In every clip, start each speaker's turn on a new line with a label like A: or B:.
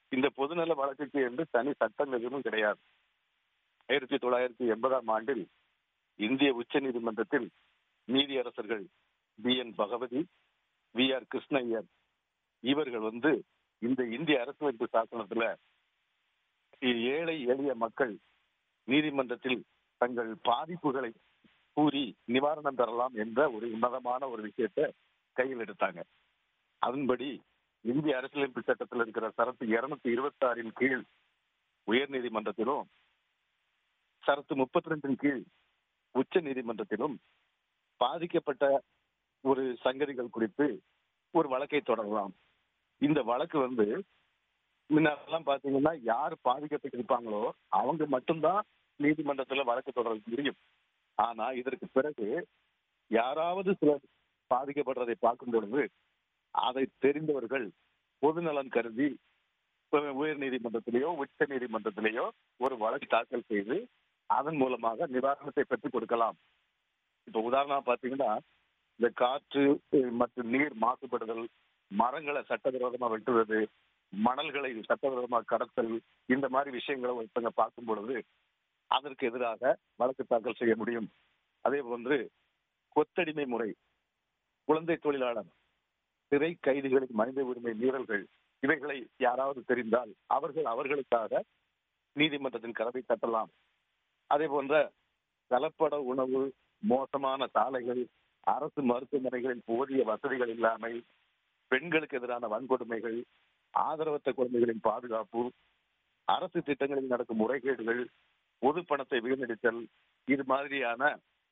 A: இந்த பொதுநல வழக்குக்கு என்று தனி சட்டம் எதுவும் கிடையாது ஆயிரத்தி தொள்ளாயிரத்தி எண்பதாம் ஆண்டில் இந்திய உச்ச நீதிமன்றத்தில் நீதியரசர்கள் P N Bhagwati V R Krishna Iyer இவர்கள் வந்து இந்த இந்திய அரசியலமைப்பு சாசனத்துல ஏழை எளிய மக்கள் நீதிமன்றத்தில் தங்கள் பாதிப்புகளை கூறி நிவாரணம் பெறலாம் என்ற ஒரு உன்னதமான ஒரு விஷயத்தை கையில் எடுத்தாங்க அதன்படி இந்திய அரசியலமைப்பு சட்டத்தில் இருக்கிற சரத்து இருநூத்தி இருபத்தி ஆறின் கீழ் உயர் நீதிமன்றத்திலும் சரத்து முப்பத்தி ரெண்டின் கீழ் உச்ச நீதிமன்றத்திலும் பாதிக்கப்பட்ட ஒரு சங்கதிகள் குறித்து ஒரு வழக்கை தொடரலாம் இந்த வழக்கு வந்து முன்னெல்லாம் பாத்தீங்கன்னா யார் பாதிக்கப்பட்டிருப்பாங்களோ அவங்க மட்டும்தான் நீதிமன்றத்துல வழக்கு தொடர முடியும் ஆனா இதற்கு பிறகு யாராவது சிலர் பாதிக்கப்படுறதை பார்க்கும் பொழுது அதை தெரிந்தவர்கள் பொதுநலன் கருதி உயர் நீதிமன்றத்திலேயோ உச்ச நீதிமன்றத்திலேயோ ஒரு வழக்கு தாக்கல் செய்து அதன் மூலமாக நிவாரணத்தை பெற்றுக் கொடுக்கலாம் இப்ப உதாரணமா பாத்தீங்கன்னா இந்த காற்று மற்றும் நீர் மாசுபடுதல் மரங்களை சட்டவிரோதமா வெட்டுவது மணல்களை சட்டவிரோதமா கடத்தல் இந்த மாதிரி விஷயங்களை ஒருத்தங்க பார்க்கும் பொழுது அதற்கு எதிராக வழக்கு தாக்கல் செய்ய முடியும் அதே போன்று கொத்தடிமை முறை குழந்தை தொழிலாளர் சிறை கைதிகளின் மனித உரிமை மீறல்கள் இவைகளை யாராவது தெரிந்தால் அவர்கள் அவர்களுக்காக நீதிமன்றத்தின் கதவை தட்டலாம் அதே போன்ற கலப்பட உணவு மோசமான சாலைகள் அரசு மருத்துவமனைகளில் போதிய வசதிகள் இல்லாமை பெண்களுக்கு எதிரான வன்கொடுமைகள் ஆதரவற்ற குழந்தைகளின் பாதுகாப்பு அரசு திட்டங்களில் நடக்கும் முறைகேடுகள் பொது பணத்தை வீணடித்தல் இது மாதிரியான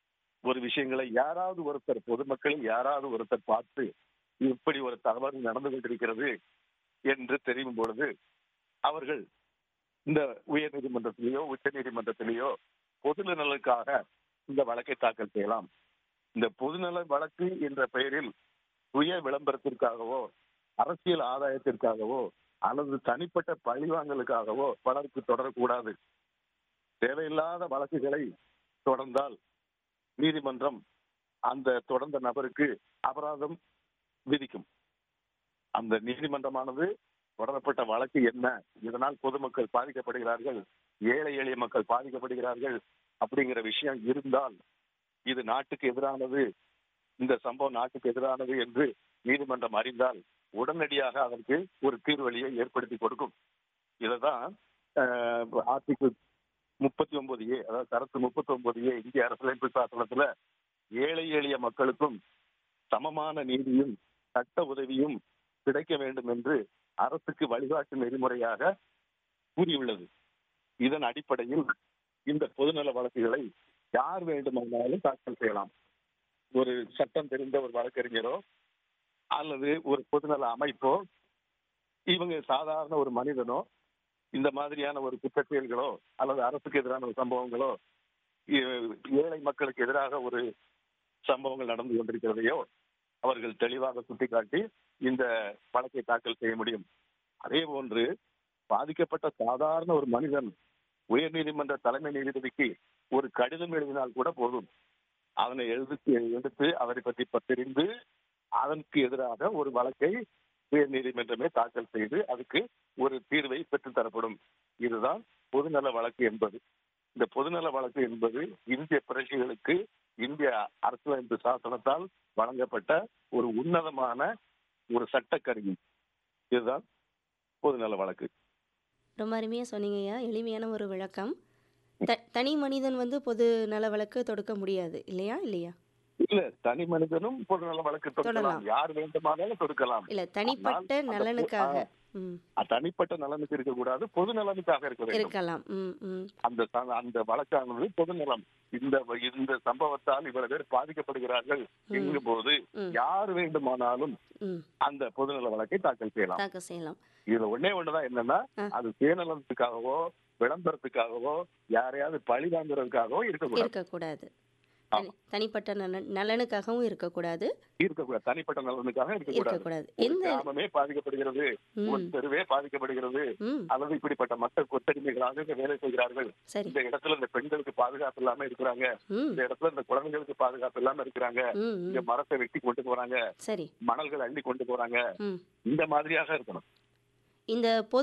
A: ஒரு விஷயங்களை யாராவது ஒருத்தர் பொதுமக்களில் யாராவது ஒருத்தர் பார்த்து இப்படி ஒரு தவறு நடந்து கொண்டிருக்கிறது என்று தெரியும் பொழுது அவர்கள் இந்த உயர் நீதிமன்றத்திலேயோ உச்ச நீதிமன்றத்திலேயோ பொதுநலனுக்காக இந்த வழக்கை தாக்கல் செய்யலாம் இந்த பொதுநல வழக்கு என்ற பெயரில் சுய விளம்பரத்திற்காகவோ அரசியல் ஆதாயத்திற்காகவோ அல்லது தனிப்பட்ட பழிவாங்கலுக்காகவோ வழக்கு தொடரக்கூடாது தேவையில்லாத வழக்குகளை தொடர்ந்தால் நீதிமன்றம் அந்த தொடர்ந்த நபருக்கு அபராதம் விதிக்கும் அந்த நீதிமன்றமானது தொடரப்பட்ட வழக்கு என்ன இதனால் பொதுமக்கள் பாதிக்கப்படுகிறார்கள் ஏழை எளிய மக்கள் பாதிக்கப்படுகிறார்கள் அப்படிங்கிற விஷயம் இருந்தால் இது நாட்டுக்கு எதிரானது இந்த சம்பவம் நாட்டுக்கு எதிரானது என்று நீதிமன்றம் அறிந்தால் உடனடியாக அதற்கு ஒரு தீர்வழியை ஏற்படுத்தி கொடுக்கும் இதைதான் ஆர்டிகிள் முப்பத்தி ஒன்பது ஏ அதாவது சரத்து முப்பத்தி ஒன்பது ஏ இந்திய அரசியலமைப்பு சாசனத்துல ஏழை எளிய மக்களுக்கும் சமமான நீதியும் சட்ட உதவியும் கிடைக்க வேண்டும் என்று அரசுக்கு வழிகாட்டு நெறிமுறையாக கூறியுள்ளது இதன் அடிப்படையில் இந்த பொதுநல வழக்குகளை யார் வேண்டுமானாலும் தாக்கல் செய்யலாம் ஒரு சட்டம் தெரிந்த ஒரு வழக்கறிஞரோ அல்லது ஒரு பொதுநல அமைப்போ இவங்க சாதாரண ஒரு மனிதனோ இந்த மாதிரியான ஒரு குற்றச்செயல்களோ அல்லது அரசுக்கு எதிரான ஒரு சம்பவங்களோ ஏழை மக்களுக்கு எதிராக ஒரு சம்பவங்கள் நடந்து கொண்டிருக்கிறதையோ அவர்கள் தெளிவாக சுட்டிக்காட்டி இந்த வழக்கை தாக்கல் செய்ய முடியும் அதே போன்று பாதிக்கப்பட்ட சாதாரண ஒரு மனிதன் உயர் நீதிமன்ற தலைமை நீதிபதிக்கு ஒரு கடிதம் எழுதினால் கூட போதும் அதனை எழுதி எடுத்து அவரை பற்றி தெரிந்து அதற்கு எதிராக ஒரு வழக்கை உயர் நீதிமன்றமே தாக்கல் செய்து அதுக்கு ஒரு தீர்வை பெற்றுத் தரப்படும் இதுதான் பொதுநல வழக்கு என்பது இந்த பொதுநல வழக்கு என்பது இந்திய பிரஜைகளுக்கு இந்திய அரசியலமைப்பு சாசனத்தால் வழங்கப்பட்ட ஒரு உன்னதமான ஒரு சட்டக்கருவி இதுதான் பொதுநல வழக்கு
B: ரொம்ப அருமையாக சொன்னீங்க ஐயா எளிமையான ஒரு விளக்கம் த தனி மனிதன் வந்து பொது நல வழக்கு தொடுக்க முடியாது இல்லையா இல்லையா
A: இல்ல தனி மனிதனும் பொதுநல வழக்கு தொடுக்கலாம்
B: தொடரலாம்.
A: யார் வேண்டுமானாலும் தொடுக்கலாம்
B: இல்ல தனிப்பட்ட
A: ஆனால் அந்த பொ-
B: நலனுக்காக
A: ஆ,
B: ம்
A: தனிப்பட்ட நலனுக்கு இருக்கக்கூடாது பொது நலனுக்காக இருக்க வேண்டும்
B: இருக்கலாம் ம் ம்
A: அந்த ச- அந்த வழக்கானது பொதுநலம் இந்த இந்த சம்பவத்தால் இவ்வளவு பேர் பாதிக்கப்படுகிறார்கள் என்கும் போது
B: ம்.
A: யார் வேண்டுமானாலும்
B: ம்
A: அந்த பொதுநல வழக்கை தாக்கல் செய்யலாம்
B: தாக்கல் செய்யலாம்
A: இதுல ஒண்ணே ஒண்ணுதான் என்னன்னா
B: ஆ.
A: அது சுயநலத்துக்காகவோ விளம்பரத்துக்காகவோ யாரையாவது பழி வாங்குறதுக்காகவோ இருக்கக்கூடாது
B: இருக்கக்கூடாது தனி தனிப்பட்ட நலன் நலனுக்காகவும் இருக்கக்கூடாது
A: இருக்கக்கூடாது தனிப்பட்ட நலனுக்காக இருக்கக்கூடாது
B: இருக்கக்கூடாது
A: ஒரு
B: எந்த
A: கிராமமே பாதிக்கப்படுகிறது ஒரு
B: ம்
A: தெருவே பாதிக்கப்படுகிறது
B: ம்
A: அல்லது இப்படிப்பட்ட மக்கள் கொத்தடிமைகளாக இங்க வேலை செய்கிறார்கள்
B: சரி
A: இந்த இடத்துல இந்த பெண்களுக்கு பாதுகாப்பு இல்லாம இருக்கிறாங்க
B: ம்
A: இந்த இடத்துல இந்த குழந்தைகளுக்கு பாதுகாப்பு இல்லாம இருக்கிறாங்க
B: ம்
A: இங்க
B: ம்
A: மரத்தை வெட்டி கொண்டு போறாங்க
B: சரி
A: மணல்கள் அள்ளி கொண்டு போறாங்க
B: ம்
A: இந்த மாதிரியாக இருக்கணும்
B: இந்த பொது